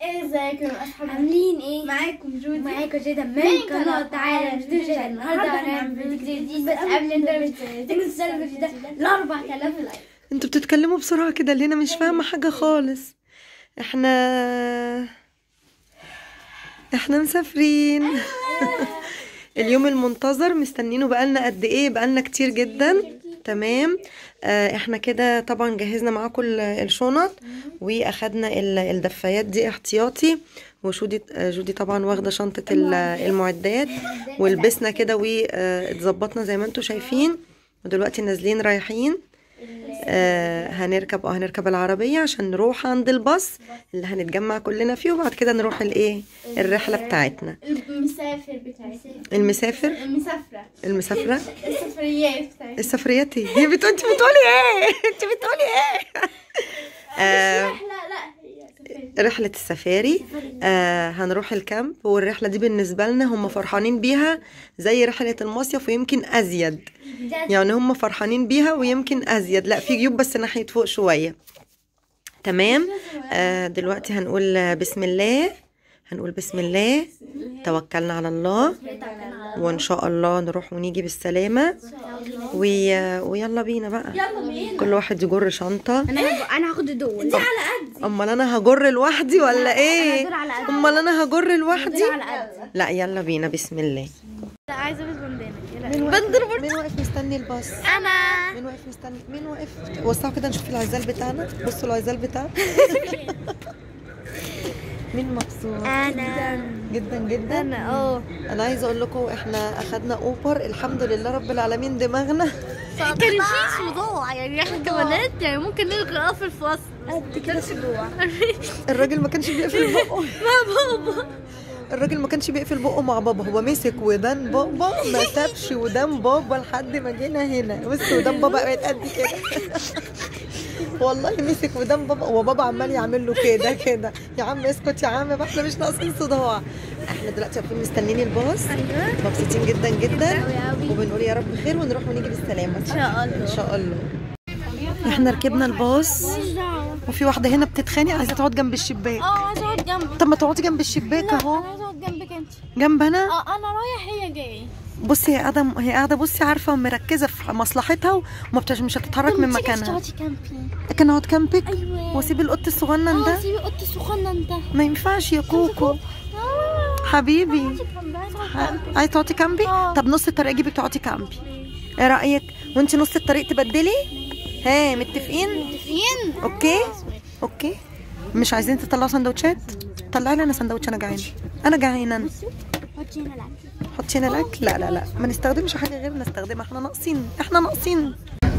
ازيكم يا اصحاب عاملين ايه؟ معاكم جودي معاكم جدا من من قناة قناة تعالى مش تعالى جدا النهارده هنعمل فيديو جديد بس قبل ما نبدأ تنسوا تشتركوا في ده ل 4000 لايك انتوا بتتكلموا بسرعة كده اللي هنا مش فاهمة حاجة خالص احنا احنا مسافرين اليوم المنتظر مستنينه بقالنا قد ايه بقالنا كتير جدا تمام آه احنا كده طبعا جهزنا معاكم ال- الشنط واخدنا ال- الدفايات دي احتياطي وشودي آه، جودي طبعا واخده شنطه ال- المعدات ولبسنا كده واتظبطنا زي ما انتم شايفين ودلوقتي نازلين رايحين آه هنركب اه هنركب العربية عشان نروح عند الباص اللي هنتجمع كلنا فيه وبعد كده نروح الايه الرحلة بتاعتنا المسافر بتاعتي المسافر المسافرة المسافرة السفريات بتاعتي السفريات ايه هي بتقول انت بتقولي ايه انت بتقولي ايه آه لا لا هي سفرية رحلة السفاري آه هنروح الكامب والرحلة دي بالنسبة لنا هم فرحانين بيها زي رحلة المصيف ويمكن أزيد يعني هم فرحانين بيها ويمكن أزيد لا في جيوب بس ناحية فوق شوية تمام آه دلوقتي هنقول آه، بسم الله هنقول بسم الله توكلنا على الله وإن شاء الله نروح ونيجي بالسلامة وي... ويلا بينا بقى يلا بينا كل واحد يجر شنطة انا انا هاخد دول دي على قد امال انا هجر لوحدي ولا ايه هجر على قد. امال انا هجر لوحدي على قد لا يلا بينا بسم الله لا عايزة البس بندانة بندر مين واقف مستني الباص انا مين واقف مستني مين واقف وسعوا كده نشوف العزال بتاعنا بصوا العزال بتاعنا مين مبسوط انا جدا جدا انا اه انا عايزه اقول لكم احنا اخدنا اوبر الحمد لله رب العالمين دماغنا كان في صداع يعني احنا كبنات يعني ممكن نلغي اه في الفصل قد كده صداع الراجل ما كانش بيقفل بقه مع بابا الراجل ما كانش بيقفل بقه مع بابا هو مسك ودان بابا ما سابش ودان بابا لحد ما جينا هنا بص ودان بابا بقت قد كده والله مسك ودان بابا وبابا عمال يعمل له كده كده يا عم اسكت يا عم بقى احنا مش ناقصين صداع احنا دلوقتي واقفين مستنيين الباص مبسوطين جدا جدا وبنقول يا رب خير ونروح ونيجي بالسلامه ان شاء الله. ان شاء الله احنا ركبنا الباص وفي واحده هنا بتتخانق عايزه تقعد جنب الشباك اه عايزة اقعد جنبك طب ما تقعدي جنب الشباك لا اهو انا عايزة اقعد جنبك انت جنبنا اه انا رايح هي جاي بصي هي قاعده هي قاعده بصي عارفه ومركزه في مصلحتها وما بتش مش هتتحرك من مكانها تقعدي كامبينج كان اقعد جنبك ايوه واسيب القط الصغنن اه ده سيبي قط الصغنن ده ما ينفعش يا كوكو اه حبيبي عايزة عايز تقعدي كامبي آه. طب نص الطريق اجيبك تقعدي كامبي ايه رايك وانت نص الطريق تبدلي ها متفقين فين اوكي اوكي مش عايزين تطلعوا سندوتشات طلعي لي انا سندوتش انا جعانه انا جعانه أنا. حطي هنا الاكل حطي هنا الاكل لا لا لا ما نستخدمش حاجه غير نستخدمها احنا ناقصين احنا ناقصين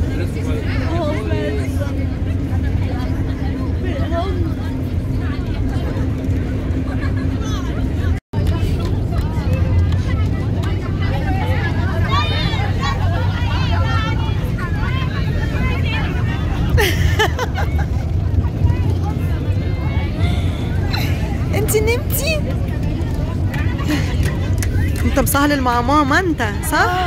انت نمتي انت مصهلل مع ماما انت صح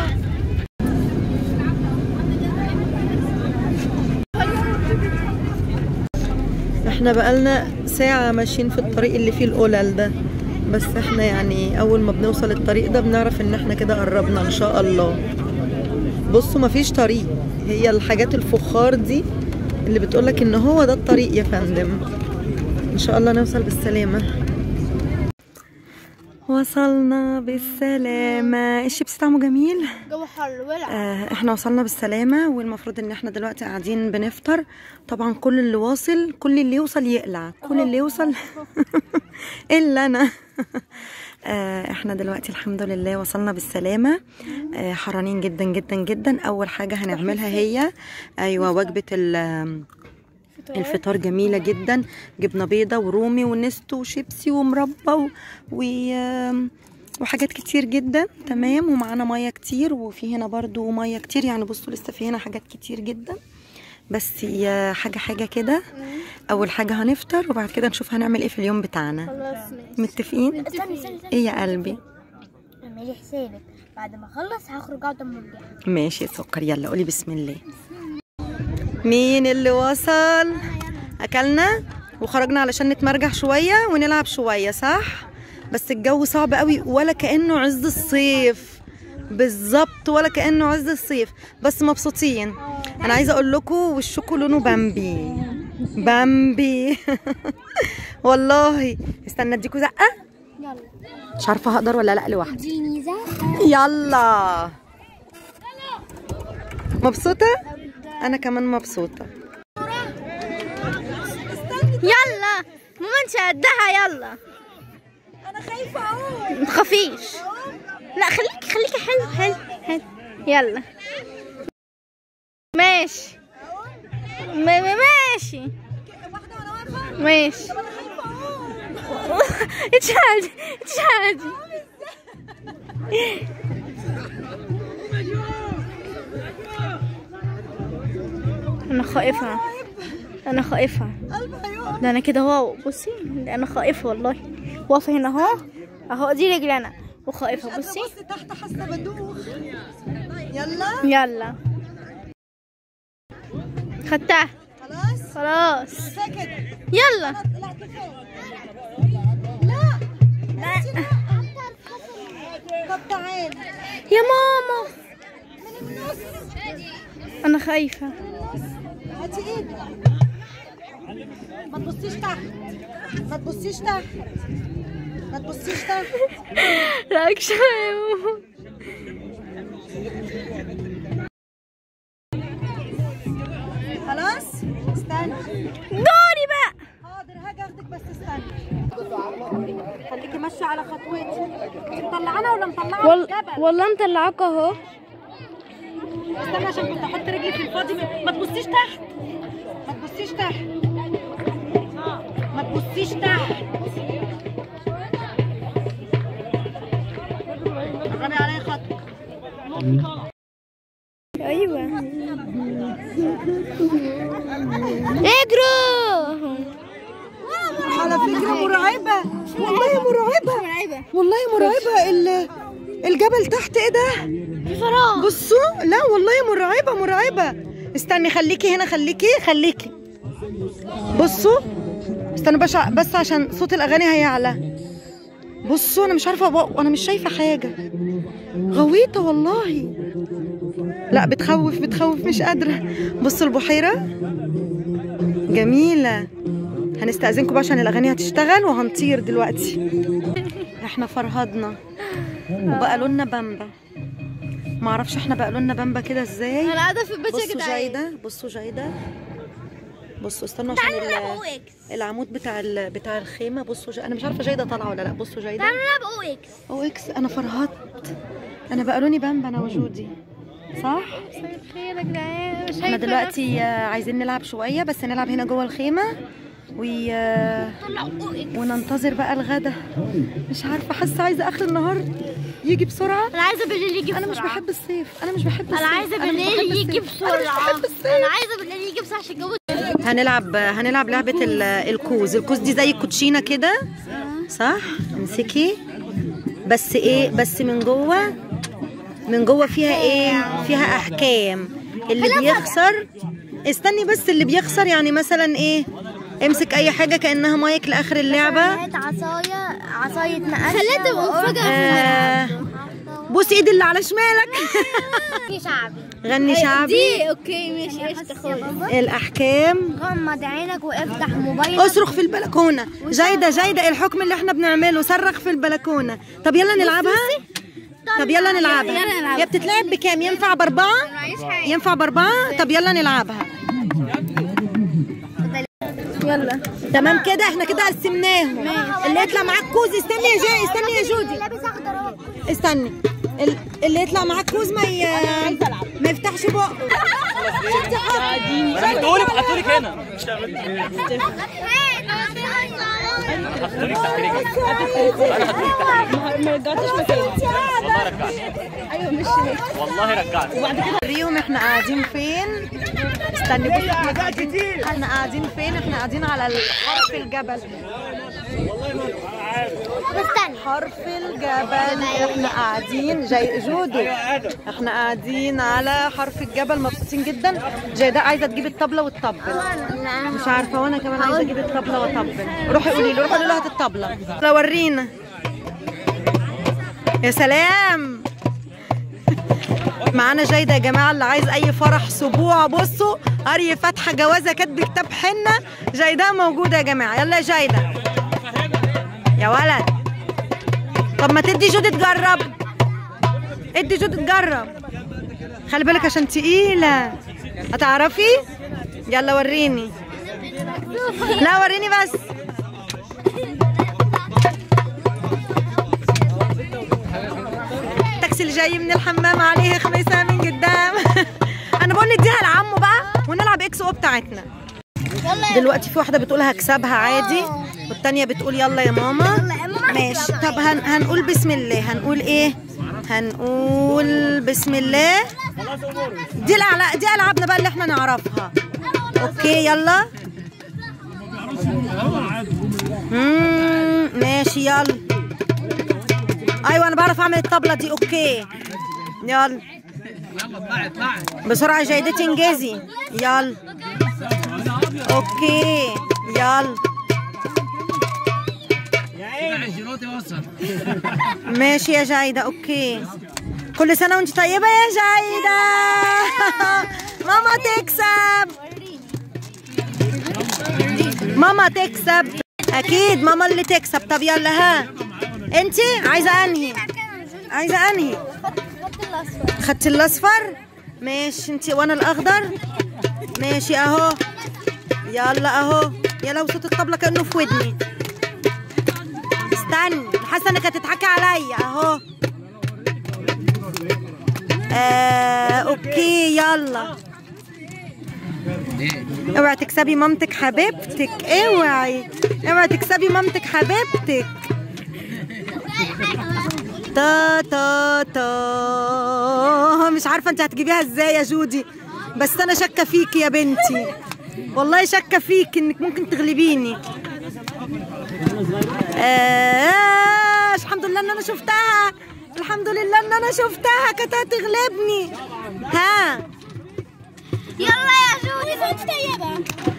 احنا بقالنا ساعة ماشيين في الطريق اللي فيه القلل ده بس احنا يعني اول ما بنوصل الطريق ده بنعرف ان احنا كده قربنا ان شاء الله بصوا مفيش طريق هي الحاجات الفخار دي اللي بتقولك ان هو ده الطريق يا فندم ان شاء الله نوصل بالسلامة وصلنا بالسلامة الشيبس طعمه جميل جو حر ولا آه، احنا وصلنا بالسلامة والمفروض ان احنا دلوقتي قاعدين بنفطر طبعا كل اللي واصل كل اللي يوصل يقلع كل اللي يوصل الا انا آه، احنا دلوقتي الحمد لله وصلنا بالسلامة آه، حرانين جدا جدا جدا اول حاجة هنعملها هي ايوه وجبة ال- الفطار جميلة جدا جبنة بيضة ورومي ونستو وشيبسي ومربى و... و... وحاجات كتير جدا تمام ومعانا مية كتير وفي هنا برضو مية كتير يعني بصوا لسه في هنا حاجات كتير جدا بس هي حاجة حاجة كده أول حاجة هنفطر وبعد كده نشوف هنعمل ايه في اليوم بتاعنا خلاص ماشي متفقين؟ استني استني ايه يا قلبي اعملي حسابك بعد ما اخلص هخرج اقعد اما ارجع ماشي يا سكر يلا قولي بسم الله مين اللي وصل اكلنا وخرجنا علشان نتمرجح شويه ونلعب شويه صح بس الجو صعب قوي ولا كانه عز الصيف بالظبط ولا كانه عز الصيف بس مبسوطين انا عايزه اقول لكم وشكم لونه بامبي بامبي والله استنى اديكوا زقه يلا مش عارفه هقدر ولا لا لوحدي اديني زقة يلا مبسوطة؟ أنا كمان مبسوطة يلا ماما انت قدها يلا أنا خايفة أهو ما تخافيش لا خليكي خليكي حلو حلو حلو يلا ماشي ما- ما- ماشي ماشي اتشهدي اتشهدي انا خائفة انا خائفة ده انا كده واو بصي ده انا خائفة والله واقفة هنا اهو اهو دي رجلي انا وخائفة بصي تحت حاسة بدوخ يلا يلا خدتها خلاص خلاص ساكت يلا لا كفاية لا لا. طب تعال يا ماما انا خايفة هاتي ايدك ما تبصيش تحت ما تبصيش تحت ما تبصيش تحت لا كفاية يا ماما خلاص استنى دوري بقى حاضر هاجي اخدك بس استنى خليكي ماشيه على خطوتي انت مطلعانا ولا مطلعه وال... الجبل والله مطلعاك اهو استنى عشان كنت احط رجلي في الفاضي ما ما تبصيش تحت ما تبصيش تحت ما تبصيش تحت قربي عليا خطوه ايوه اجروا على فكره مرعبه والله مرعبه مرعبة والله مرعبه ال- الجبل تحت ايه ده في فراغ بصوا لا والله مرعبة مرعبة استني خليكي هنا خليكي خليكي بصوا استنى بس بس عشان صوت الأغاني هيعلى بصوا أنا مش عارفة بق... أنا مش شايفة حاجة غويطة والله لا بتخوف بتخوف مش قادرة بصوا البحيرة جميلة هنستأذنكم بقى عشان الأغاني هتشتغل وهنطير دلوقتي احنا فرهدنا وبقى لنا بامبا معرفش احنا بقى لنا بامبا كده ازاي انا قاعدة في البيت يا بصوا جدعان جايدة بصوا جايدة بصوا استنوا عشان تعالوا نلعب او ال- اكس العمود بتاع ال... بتاع الخيمة بصوا جا... انا مش عارفة جايدة طالعة ولا لا بصوا جايدة تعالوا نلعب او اكس او اكس انا فرهدت انا بقى لوني بامبا انا وجودي صح خير يا جدعان مش احنا دلوقتي آه، عايزين نلعب شوية بس نلعب هنا جوه الخيمة و... آه، طلعوا او اكس وننتظر بقى الغدا مش عارفة حاسة عايزة اخر النهار يجي بسرعة انا عايزة بالليل يجي انا مش بسرعة. بحب الصيف انا مش بحب الصيف انا عايزة مش بالليل بحب يجي الصيف. بسرعة انا مش بحب الصيف انا عايزة بالليل يجي بسرعة عشان الجو هنلعب هنلعب لعبة ال- الكوز الكوز دي زي الكوتشينة كده صح امسكي بس ايه بس من جوه من جوه فيها ايه فيها احكام اللي بيخسر استني بس اللي بيخسر يعني مثلا ايه امسك اي حاجة كأنها مايك لآخر اللعبة عصاية عصاية نقاش خليها تبقى مفاجأة آه بص ايد اللي على شمالك شعبي غني شعبي دي اوكي ماشي قشطة خالص الأحكام غمض عينك وافتح موبايلك اصرخ في البلكونه جايده جايده الحكم اللي احنا بنعمله صرخ في البلكونه طب يلا نلعبها طب يلا نلعبها يلا نلعبها. هي بتتلعب بكام ينفع باربعه معيش حاجة ينفع باربعه طب يلا نلعبها يلا تمام كده احنا كده قسمناهم اللي يطلع معاك كوز استني يا جاي استني يا جودي لابس اخضر اهو استني ال- اللي يطلع معاك كوز ما ي... ما يفتحش بقه شفتي حاجه بتقولي بحطولك هنا حطولك تحت رجلك والله رجعت وريهم احنا قاعدين فين استني بص احنا قاعدين احنا قاعدين فين احنا قاعدين على حرف الجبل استنى حرف الجبل احنا قاعدين جاي جودو احنا قاعدين على حرف الجبل مبس... مبسوطين جدا جيداء عايزه تجيب الطبله وتطبل مش عارفه وانا كمان عايزه اجيب الطبله واطبل روحي قولي له روحي قولي له هات الطبله لا ورينا يا سلام معانا جايده يا جماعه اللي عايز اي فرح سبوع بصوا قريه فاتحه جوازه كاتب كتاب حنه جايده موجوده يا جماعه يلا يا جايده يا ولد طب ما تدي جودة تجرب ادي جودة تجرب خلي بالك عشان تقيلة هتعرفي يلا وريني لا وريني بس التاكسي اللي جاي من الحمام عليه خميسة من قدام انا بقول نديها لعمو بقى ونلعب اكس او بتاعتنا دلوقتي في واحدة بتقول هكسبها عادي والتانية بتقول يلا يا ماما ماشي طب هن هنقول بسم الله هنقول ايه هنقول بسم الله دي الألع- دي العابنا بقى اللي احنا نعرفها اوكي يلا مم، ماشي يلا ايوه انا بعرف اعمل الطبلة دي اوكي يلا بسرعة جيدتي انجزي يلا اوكي يلا ماشي يا جايدة اوكي كل سنة وانت طيبة يا جايدة ماما تكسب ماما تكسب اكيد ماما اللي تكسب طب يلا ها انت عايزة انهي عايزة انهي خدت الاصفر ماشي انت وانا الاخضر ماشي اهو يلا اهو يا لو صوت الطبلة كأنه في ودني استني حاسه انك هتضحكي عليا اهو آه، اوكي يلا اوعي تكسبي مامتك حبيبتك اوعي اوعي تكسبي مامتك حبيبتك تا تا تا مش عارفه انت هتجيبيها ازاي يا جودي بس انا شاكه فيكي يا بنتي والله شاكه فيك انك ممكن تغلبيني آه الحمد لله ان انا شفتها الحمد لله ان انا شفتها كانت هتغلبني ها يلا يا جودي كنت طيبة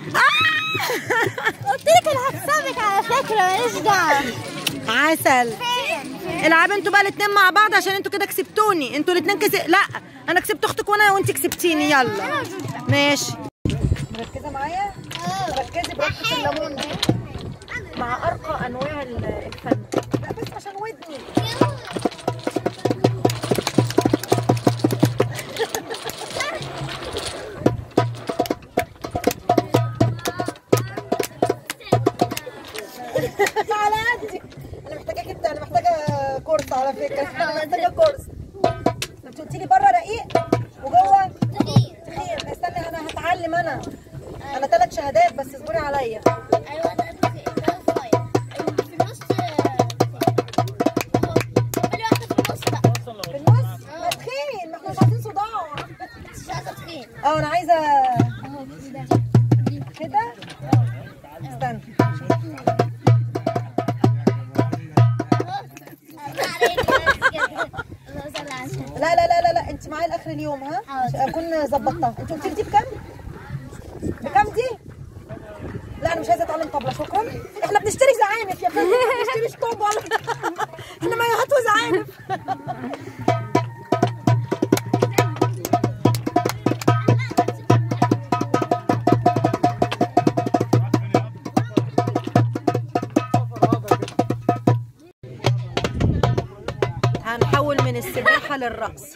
قلت لك انا هكسبك على فكرة ماليش دعوة عسل العبوا انتوا بقى الاتنين مع بعض عشان انتوا كده كسبتوني انتوا الاتنين كسب لا انا كسبت اختك وانا وانت كسبتيني يلا ماشي مركزه معايا ركزي بركه الليمون مع ارقى انواع الفن لا بس عشان ودني على قدي انا محتاجاك انت انا محتاجه كورس على فكره انا محتاجه كورس انت قلت لي بره رقيق وجوه تخين استني انا هتعلم انا انا ثلاث شهادات بس اصبري عليا ايوه ده ده صغير في النص قولي واحدة في النص بقى في النص ما تخين ما احنا مش عايزين صداع مش عايزة تخين اه انا عايزه اهو كده كده استنى لا لا لا لا لا انت معايا لاخر اليوم ها حاضر. اكون ظبطتها انت قلت لي دي بكام بكام دي لا انا مش عايزه اتعلم طبله شكرا احنا بنشتري زعانف يا فندم ما بنشتريش طوب ولا احنا مايوهات وزعانف هنحول من السباحه للرقص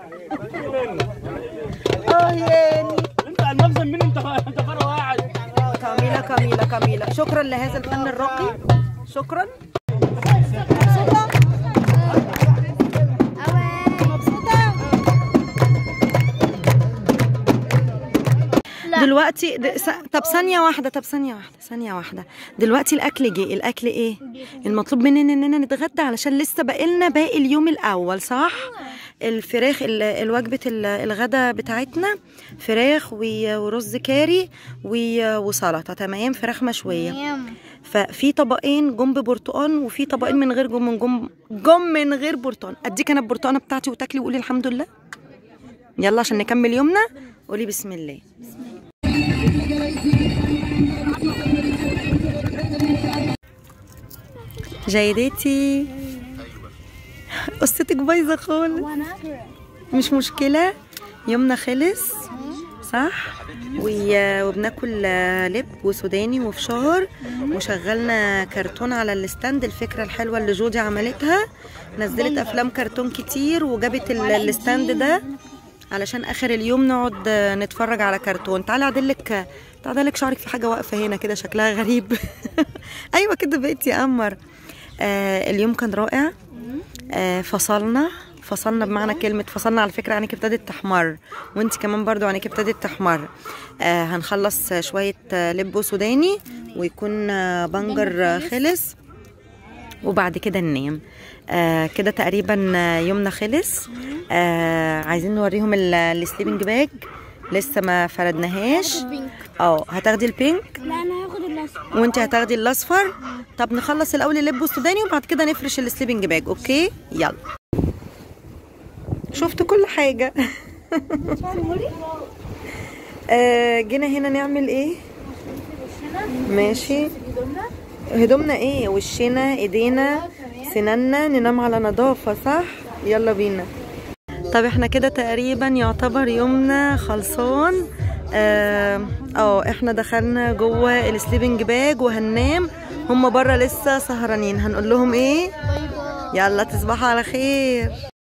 اه ياني انت عن نفسك مين انت انت فرق واحد كاميلة كاميلة كاميلة شكرا لهذا الفن الراقي شكرا مبسوطة مبسوطة دلوقتي د... س... طب ثانية واحدة طب ثانية واحدة ثانية واحدة دلوقتي الأكل جه الأكل إيه؟ المطلوب مننا إننا نتغدى علشان لسه باقي باقي اليوم الأول صح؟ الفراخ ال... الوجبة ال- الغدا بتاعتنا فراخ و... ورز كاري و... وسلطة تمام فراخ مشوية ففي طبقين جنب برتقان وفي طبقين من غير جم من جم جم من غير برتقان اديك انا البرتقانه بتاعتي وتاكلي وقولي الحمد لله يلا عشان نكمل يومنا قولي بسم الله جيدتي قصتك بايظه خالص مش مشكله يومنا خلص صح وي- وبناكل لب وسوداني وفشار وشغلنا كرتون على الستاند الفكره الحلوه اللي جودي عملتها نزلت افلام كرتون كتير وجابت ال- الستاند ده علشان اخر اليوم نقعد نتفرج على كرتون تعالي اعدلك تعدلك شعرك في حاجه واقفه هنا كده شكلها غريب ايوه كده بقيت يا قمر آه اليوم كان رائع آه فصلنا فصلنا بمعنى كلمة فصلنا على فكرة عينيك ابتدت تحمر وانت كمان برضو عينيك ابتدت تحمر آه هنخلص شوية آه، لب سوداني ويكون آه، بنجر آه، خلص وبعد كده ننام آه كده تقريبا آه، يومنا خلص آه عايزين نوريهم ال- السليبنج باج لسه ما فردناهاش اه هتاخدي البينك لا انا هاخد الاصفر وانت هتاخدي الاصفر طب نخلص الاول اللب والسوداني وبعد كده نفرش السليبنج باج اوكي يلا شفت كل حاجه آه جينا هنا نعمل ايه ماشي هدومنا ايه وشنا ايدينا سنانا ننام على نظافه صح يلا بينا طب احنا كده تقريبا يعتبر يومنا خلصان اه اه، احنا دخلنا جوه السليبنج باج وهننام هم بره لسه سهرانين هنقول لهم ايه يلا تصبحوا على خير